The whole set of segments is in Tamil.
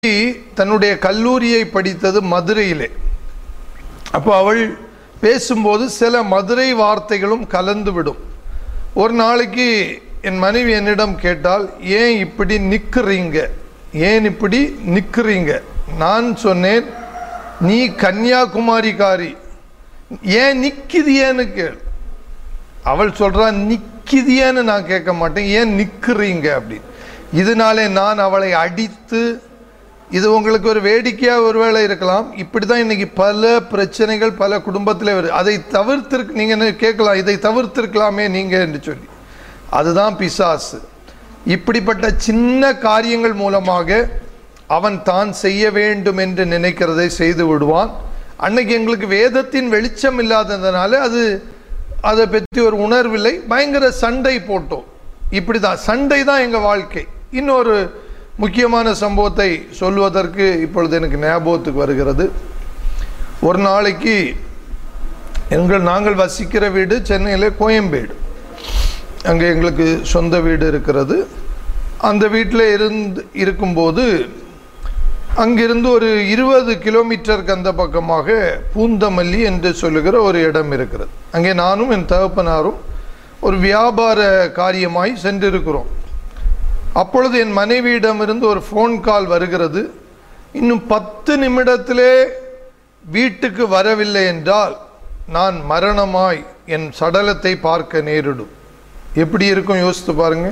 தன்னுடைய கல்லூரியை படித்தது மதுரையிலே அப்போ அவள் பேசும்போது சில மதுரை வார்த்தைகளும் கலந்து விடும் ஒரு நாளைக்கு என் மனைவி என்னிடம் கேட்டால் ஏன் இப்படி நிற்கிறீங்க ஏன் இப்படி நிற்கிறீங்க நான் சொன்னேன் நீ கன்னியாகுமரிக்காரி ஏன் நிற்கிதியேன்னு கேள் அவள் சொல்றா நிக்கிதியேன்னு நான் கேட்க மாட்டேன் ஏன் நிக்கிறீங்க அப்படின்னு இதனாலே நான் அவளை அடித்து இது உங்களுக்கு ஒரு வேடிக்கையா ஒருவேளை இருக்கலாம் இப்படிதான் இன்னைக்கு பல பிரச்சனைகள் பல குடும்பத்தில் வருது அதை தவிர்த்திருக்கு நீங்க என்ன கேட்கலாம் இதை தவிர்த்திருக்கலாமே நீங்க என்று சொல்லி அதுதான் பிசாசு இப்படிப்பட்ட சின்ன காரியங்கள் மூலமாக அவன் தான் செய்ய வேண்டும் என்று நினைக்கிறதை செய்து விடுவான் அன்னைக்கு எங்களுக்கு வேதத்தின் வெளிச்சம் இல்லாததுனால அது அதை பற்றி ஒரு உணர்வில்லை பயங்கர சண்டை போட்டோம் இப்படிதான் சண்டை தான் எங்க வாழ்க்கை இன்னொரு முக்கியமான சம்பவத்தை சொல்வதற்கு இப்பொழுது எனக்கு ஞாபகத்துக்கு வருகிறது ஒரு நாளைக்கு எங்கள் நாங்கள் வசிக்கிற வீடு சென்னையில் கோயம்பேடு அங்கே எங்களுக்கு சொந்த வீடு இருக்கிறது அந்த வீட்டில் இருந்து இருக்கும்போது அங்கிருந்து ஒரு இருபது கிலோமீட்டருக்கு அந்த பக்கமாக பூந்தமல்லி என்று சொல்லுகிற ஒரு இடம் இருக்கிறது அங்கே நானும் என் தகப்பனாரும் ஒரு வியாபார காரியமாய் சென்றிருக்கிறோம் அப்பொழுது என் மனைவியிடமிருந்து ஒரு ஃபோன் கால் வருகிறது இன்னும் பத்து நிமிடத்திலே வீட்டுக்கு வரவில்லை என்றால் நான் மரணமாய் என் சடலத்தை பார்க்க நேரிடும் எப்படி இருக்கும் யோசித்து பாருங்க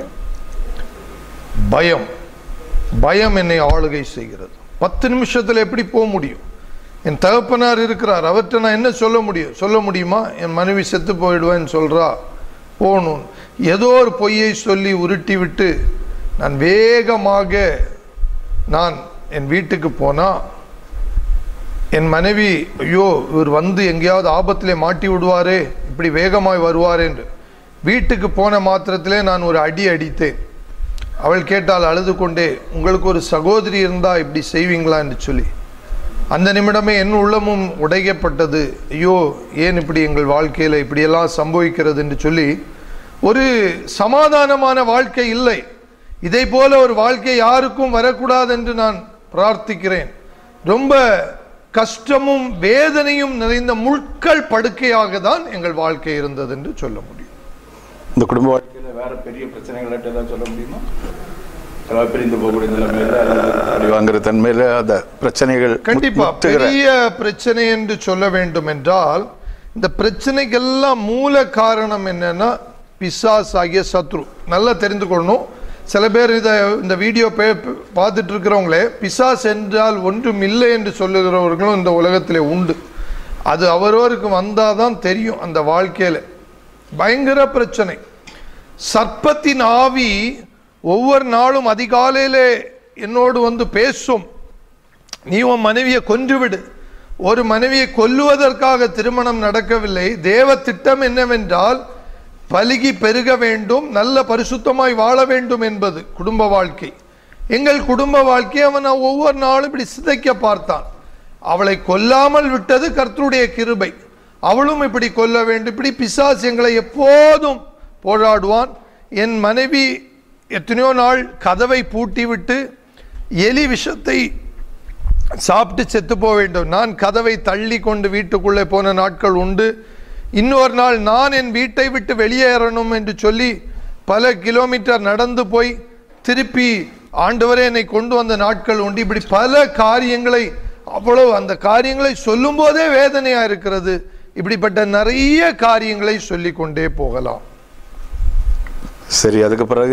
பயம் பயம் என்னை ஆளுகை செய்கிறது பத்து நிமிஷத்தில் எப்படி போக முடியும் என் தகப்பனார் இருக்கிறார் அவர்கிட்ட நான் என்ன சொல்ல முடியும் சொல்ல முடியுமா என் மனைவி செத்து போயிடுவேன்னு சொல்றா போகணும் ஏதோ ஒரு பொய்யை சொல்லி உருட்டி விட்டு நான் வேகமாக நான் என் வீட்டுக்கு போனா என் மனைவி ஐயோ இவர் வந்து எங்கேயாவது ஆபத்திலே மாட்டி விடுவாரே இப்படி வேகமாய் வருவார் என்று வீட்டுக்கு போன மாத்திரத்திலே நான் ஒரு அடி அடித்தேன் அவள் கேட்டால் அழுது கொண்டே உங்களுக்கு ஒரு சகோதரி இருந்தா இப்படி செய்வீங்களா என்று சொல்லி அந்த நிமிடமே என் உள்ளமும் உடைக்கப்பட்டது ஐயோ ஏன் இப்படி எங்கள் வாழ்க்கையில் இப்படியெல்லாம் சம்பவிக்கிறது என்று சொல்லி ஒரு சமாதானமான வாழ்க்கை இல்லை இதை போல ஒரு வாழ்க்கை யாருக்கும் வரக்கூடாது என்று நான் பிரார்த்திக்கிறேன் ரொம்ப கஷ்டமும் வேதனையும் நிறைந்த முட்கள் படுக்கையாக தான் எங்கள் வாழ்க்கை இருந்தது என்று சொல்ல முடியும் இந்த குடும்ப வாழ்க்கை வாழ்க்கையில வேற பெரிய பிரச்சனைகள் ஏதாவது சொல்ல முடியுமா அதாவது பிரிந்து போகக்கூடிய நிலைமையில அல்லது அடி வாங்குற தன்மையில அந்த பிரச்சனைகள் கண்டிப்பா முற்றுகிற- பெரிய பிரச்சனை என்று சொல்ல வேண்டும் என்றால் இந்த பிரச்சனைக்கெல்லாம் மூல காரணம் என்னன்னா பிசாஸ் ஆகிய சத்ரு நல்லா தெரிந்து கொள்ளணும் சில பேர் இதை இந்த வீடியோ பே- பார்த்துட்டு இருக்கிறவங்களே பிசாஸ் என்றால் ஒன்றும் இல்லை என்று சொல்லுகிறவர்களும் இந்த உலகத்திலே உண்டு அது அவரவருக்கு வந்தாதான் தெரியும் அந்த வாழ்க்கையில பயங்கர பிரச்சனை சர்ப்பத்தின் ஆவி ஒவ்வொரு நாளும் அதிகாலையிலே என்னோடு வந்து பேசும் நீ உன் மனைவியை கொன்றுவிடு ஒரு மனைவியை கொல்லுவதற்காக திருமணம் நடக்கவில்லை தேவ திட்டம் என்னவென்றால் பலுகி பெருக வேண்டும் நல்ல பரிசுத்தமாய் வாழ வேண்டும் என்பது குடும்ப வாழ்க்கை எங்கள் குடும்ப வாழ்க்கையை அவன் ஒவ்வொரு நாளும் இப்படி சிதைக்க பார்த்தான் அவளை கொல்லாமல் விட்டது கர்த்தருடைய கிருபை அவளும் இப்படி கொல்ல வேண்டும் இப்படி பிசாசு எங்களை எப்போதும் போராடுவான் என் மனைவி எத்தனையோ நாள் கதவை பூட்டிவிட்டு எலி விஷத்தை சாப்பிட்டு செத்து போக வேண்டும் நான் கதவை தள்ளி கொண்டு வீட்டுக்குள்ளே போன நாட்கள் உண்டு இன்னொரு நாள் நான் என் வீட்டை விட்டு வெளியேறணும் என்று சொல்லி பல கிலோமீட்டர் நடந்து போய் திருப்பி ஆண்டவரே என்னை கொண்டு வந்த நாட்கள் உண்டு இப்படி பல காரியங்களை அவ்வளவு அந்த காரியங்களை சொல்லும் போதே வேதனையா இருக்கிறது இப்படிப்பட்ட நிறைய காரியங்களை சொல்லிக் கொண்டே போகலாம் சரி அதுக்கு பிறகு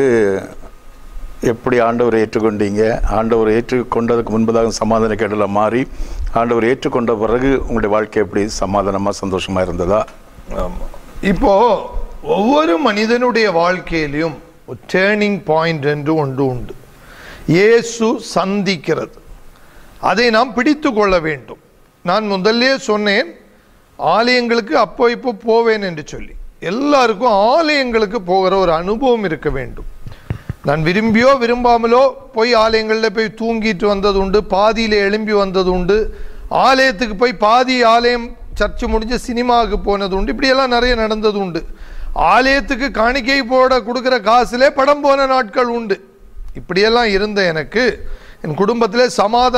எப்படி ஆண்டவரை ஏற்றுக்கொண்டீங்க ஆண்டவரை ஏற்றுக்கொண்டதுக்கு முன்பதாக சமாதான கேடல மாறி ஆண்டவரை ஏற்றுக்கொண்ட பிறகு உங்களுடைய வாழ்க்கை எப்படி சமாதானமா சந்தோஷமா இருந்ததா ஆமா. இப்போ ஒவ்வொரு மனிதனுடைய வாழ்க்கையிலும் ஒரு டேர்னிங் பாயிண்ட் என்று ஒன்று உண்டு இயேசு சந்திக்கிறது அதை நாம் பிடித்து கொள்ள வேண்டும் நான் முதல்லே சொன்னேன் ஆலயங்களுக்கு அப்போ இப்போ போவேன் என்று சொல்லி எல்லாருக்கும் ஆலயங்களுக்கு போகிற ஒரு அனுபவம் இருக்க வேண்டும் நான் விரும்பியோ விரும்பாமலோ போய் ஆலயங்களில் போய் தூங்கிட்டு வந்தது உண்டு பாதியில் எழும்பி வந்தது உண்டு ஆலயத்துக்கு போய் பாதி ஆலயம் சர்ச்சு முடிஞ்சு சினிமாவுக்கு போனது உண்டு இப்படியெல்லாம் நிறைய நடந்தது உண்டு ஆலயத்துக்கு காணிக்கை போட கொடுக்குற காசுலே படம் போன நாட்கள் உண்டு இப்படியெல்லாம் இருந்த எனக்கு என் குடும்பத்திலே சமாதானம்